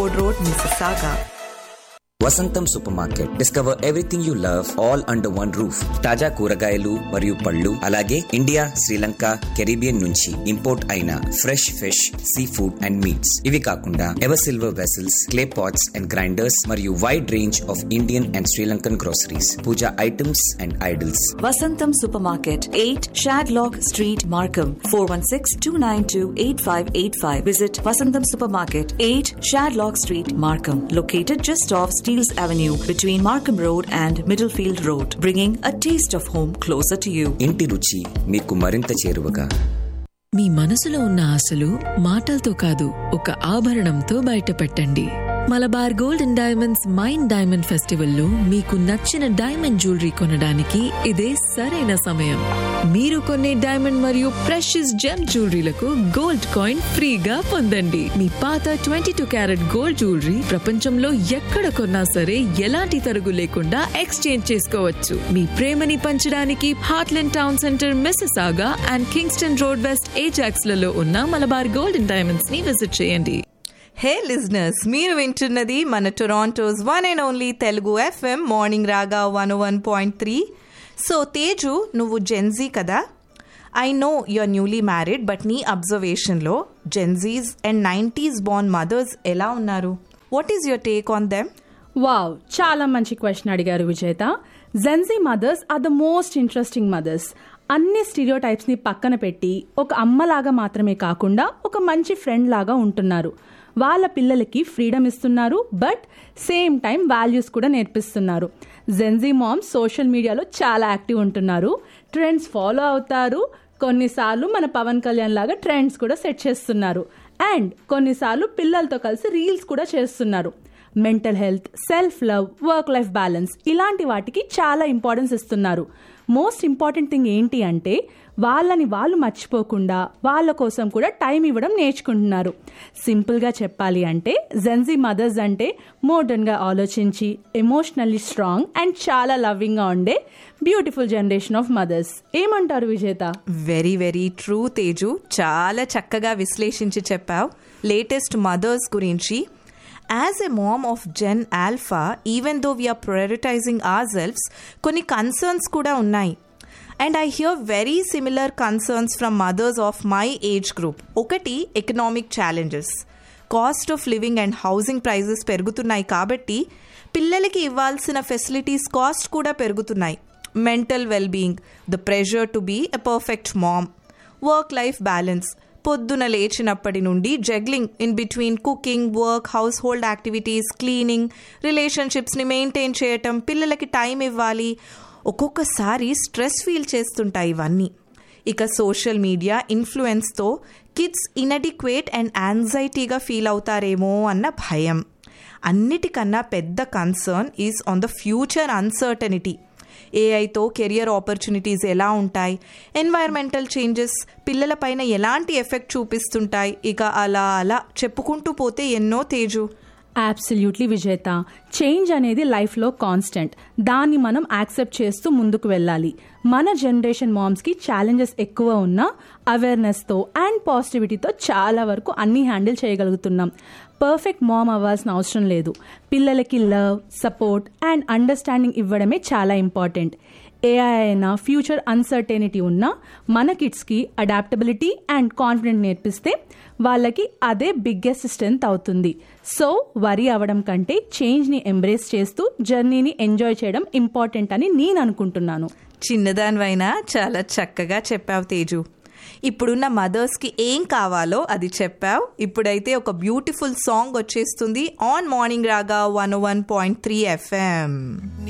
Road, Mississauga. Vasantham supermarket discover everything you love all under one roof తాజా కూరగాయలు మరియు పళ్ళు అలాగే ఇండియా శ్రీలంక కెరీబియన్ నుంచి ఇంపోర్ట్ అయిన fresh fish seafood and meats ఇవి కాకుండా ever silver vessels clay pots and grinders మరియు wide range of Indian and Sri Lankan groceries puja items and idols Vasantam Supermarket, 8 Shadlock Street, Markham. 416-292-8585. Visit Vasantam Supermarket, 8 Shadlock Street, Markham. Located just off Steeles Avenue between Markham Road and Middlefield Road. Bringing a taste of home closer to you. ఇంటి రుచి మీకు మరింత చేరువగా మీ మనసులో ఉన్న ఆశలు మాటలతో కాదు ఒక ఆభరణంతో బయటపెట్టండి Malabar gold and diamonds mine diamond ఫెస్టివల్లో మీకు నచ్చిన డైమండ్ జ్యువెలరీ కొనడానికి ఇదే సరైన సమయం మీరు కొనే డైమండ్ మరియు ప్రెషియస్ జెమ్ జ్యువెలరీలకు గోల్డ్ కాయిన్ ఫ్రీగా పొందండి మీ పాత twenty two carat gold jewellery ప్రపంచంలో ఎక్కడ కొన్నా సరే ఎలాంటి తరుగు లేకుండా ఎక్స్చేంజ్ చేసుకోవచ్చు మీ ప్రేమని పంచడానికి Heartland town centre Mississauga and Kingston road west Ajax లలో ఉన్న మలబార్ గోల్డ్ అండ్ డైమండ్స్ ని విజిట్ చేయండి హే లిజనర్స్ మీరు వింటున్నది మన Toronto's one and only Telugu FM morning Raga one one point three so Teju నువ్వు జెన్జీ కదా I know you're newly married but నీ అబ్జర్వేషన్లో Gen Zs and nineties born mothers ఎలా ఉన్నారు what is your take on them wow చాలా మంచి క్వశ్చన్ అడిగారు విజేత Gen Z mothers are the most interesting mothers అన్ని స్టీరియో టైప్స్ ని పక్కన పెట్టి ఒక అమ్మలాగా మాత్రమే కాకుండా ఒక మంచి ఫ్రెండ్ లాగా ఉంటున్నారు వాళ్ళ పిల్లలకి ఫ్రీడమ్ ఇస్తున్నారు బట్ సేమ్ టైం వాల్యూస్ కూడా నేర్పిస్తున్నారు జెన్జీ మామ్స్ సోషల్ మీడియాలో చాలా యాక్టివ్ ఉంటున్నారు ట్రెండ్స్ ఫాలో అవుతారు కొన్నిసార్లు మన పవన్ కళ్యాణ్ లాగా ట్రెండ్స్ కూడా సెట్ చేస్తున్నారు అండ్ కొన్నిసార్లు పిల్లలతో కలిసి రీల్స్ కూడా చేస్తున్నారు mental health self love work life balance ఇలాంటి వాటికి చాలా ఇంపార్టెన్స్ ఇస్తున్నారు మోస్ట్ ఇంపార్టెంట్ థింగ్ ఏంటి అంటే వాళ్ళని వాళ్ళు మర్చిపోకుండా వాళ్ళ కోసం కూడా టైం ఇవ్వడం నేర్చుకుంటున్నారు సింపుల్గా చెప్పాలి అంటే జెన్జీ మదర్స్ అంటే మోడర్న్గా ఆలోచించి ఎమోషనల్లీ స్ట్రాంగ్ అండ్ చాలా లవ్వింగ్గా ఉండే బ్యూటిఫుల్ జనరేషన్ ఆఫ్ మదర్స్ ఏమంటారు విజేత వెరీ వెరీ ట్రూ తేజు చాలా చక్కగా విశ్లేషించి చెప్పావు లేటెస్ట్ మదర్స్ గురించి as a mom of Gen Alpha even though we're prioritising our selfs కొన్ని కన్సర్న్స్ కూడా ఉన్నాయి and I hear very similar concerns from mothers of my age group ఒకటి economic challenges cost of living and housing prices పెరుగుతున్నాయి కాబట్టి పిల్లలకి ఇవ్వాల్సిన facilities cost కూడా పెరుగుతున్నాయి mental wellbeing the pressure to be a perfect mom work life balance పొద్దున లేచినప్పటి నుండి juggling in between cooking work household activities cleaning రిలేషన్షిప్స్ని మెయింటైన్ చేయటం పిల్లలకి టైం ఇవ్వాలి ఒక్కొక్కసారి స్ట్రెస్ ఫీల్ చేస్తుంటాయి ఇవన్నీ ఇక సోషల్ మీడియా ఇన్ఫ్లుయెన్స్తో కిడ్స్ ఇనడిక్వేట్ అండ్ యాంగ్జైటీగా ఫీల్ అవుతారేమో అన్న భయం అన్నిటికన్నా పెద్ద concern is on the future uncertainty ఏఐతో కెరియర్ ఆపర్చునిటీస్ ఎలా ఉంటాయి ఎన్వైర్మెంటల్ చేంజెస్ పిల్లలపైన ఎలాంటి ఎఫెక్ట్ చూపిస్తుంటాయి ఇక అలా అలా చెప్పుకుంటూ పోతే ఎన్నో తేజు అబ్సల్యూట్లీ విజేత చేంజ్ అనేది లైఫ్లో కాన్స్టెంట్ దాన్ని మనం యాక్సెప్ట్ చేస్తూ ముందుకు వెళ్ళాలి మన జనరేషన్ మామ్స్కి ఛాలెంజెస్ ఎక్కువ ఉన్నా అవేర్నెస్తో అండ్ పాజిటివిటీతో చాలా వరకు అన్ని హ్యాండిల్ చేయగలుగుతున్నాం పర్ఫెక్ట్ మామ్ అవ్వాల్సిన అవసరం లేదు పిల్లలకి లవ్ సపోర్ట్ అండ్ అండర్స్టాండింగ్ ఇవ్వడమే చాలా ఇంపార్టెంట్ ఏఐ అయినా ఫ్యూచర్ అన్సర్టెనిటీ ఉన్నా మన కిడ్స్కి అడాప్టబిలిటీ అండ్ కాన్ఫిడెంట్ నేర్పిస్తే వాళ్ళకి అదే బిగ్గెస్ట్ స్ట్రెంత్ అవుతుంది సో వరి అవ్వడం కంటే చేంజ్ని ఎంబ్రేస్ చేస్తూ జర్నీని ఎంజాయ్ చేయడం ఇంపార్టెంట్ అని నేను అనుకుంటున్నాను చిన్నదానివైనా చాలా చక్కగా చెప్పావు తేజు ఇప్పుడున్న మదర్స్కి ఏం కావాలో అది చెప్పావు ఇప్పుడైతే ఒక బ్యూటిఫుల్ సాంగ్ వచ్చేస్తుంది on morning Raga one one point three FM